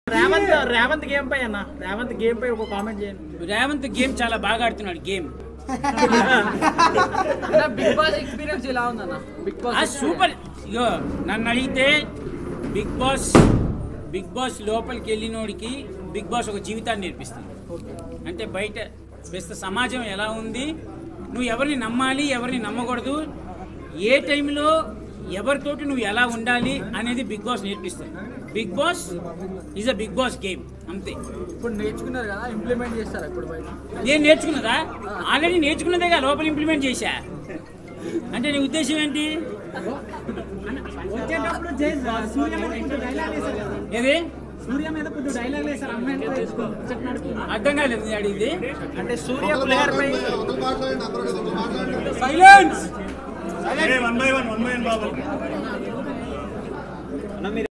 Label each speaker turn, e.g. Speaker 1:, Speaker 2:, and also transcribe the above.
Speaker 1: Revanth Revanth game పై అన్న Revanth game పై ఒక comment చేయండి
Speaker 2: రేవంత్ గేమ్ చాలా బాగా ఆడుతున్నాడు గేమ్
Speaker 1: బిగ్ బాస్ ఎక్స్పీరియన్స్ ఎలా ఉందన్న బిగ్
Speaker 2: ఆ సూపర్ ఇగో నన్ను అడిగితే బిగ్ బాస్ బిగ్ బాస్ లోపలికి వెళ్ళినోడికి బిగ్ బాస్ ఒక జీవితాన్ని నేర్పిస్తుంది అంటే బయట ప్రస్తుత సమాజం ఎలా ఉంది నువ్వు ఎవరిని నమ్మాలి ఎవరిని నమ్మకూడదు ఏ టైంలో ఎవరితోటి నువ్వు ఎలా ఉండాలి అనేది బిగ్ బాస్ నేర్పిస్తుంది Bigg Boss is a Bigg Boss game అంతే
Speaker 1: ఇప్పుడు నేర్చుకున్నారు కదా ఇంప్లిమెంట్ చేస్తారా ఇప్పుడు బయట
Speaker 2: నేను నేర్చుకున్నదా ఆల్రెడీ నేర్చుకున్నదేగా లోపల ఇంప్లిమెంట్ చేశా అంటే నీ ఉద్దేశం ఏంటి
Speaker 1: వచ్చేటప్పుడు సూర్య మీద కొంచెం డైలాగ్ వేశారు కదా
Speaker 2: ఏది
Speaker 1: సూర్య మీద కొంచెం డైలాగ్ వేశారు అమ్మాయిని చెప్పినట్టు
Speaker 2: అర్థం కాలేదు నేను అడిగింది
Speaker 1: అంటే సూర్య పులిహార పై
Speaker 2: silence
Speaker 3: one by one one by one Babu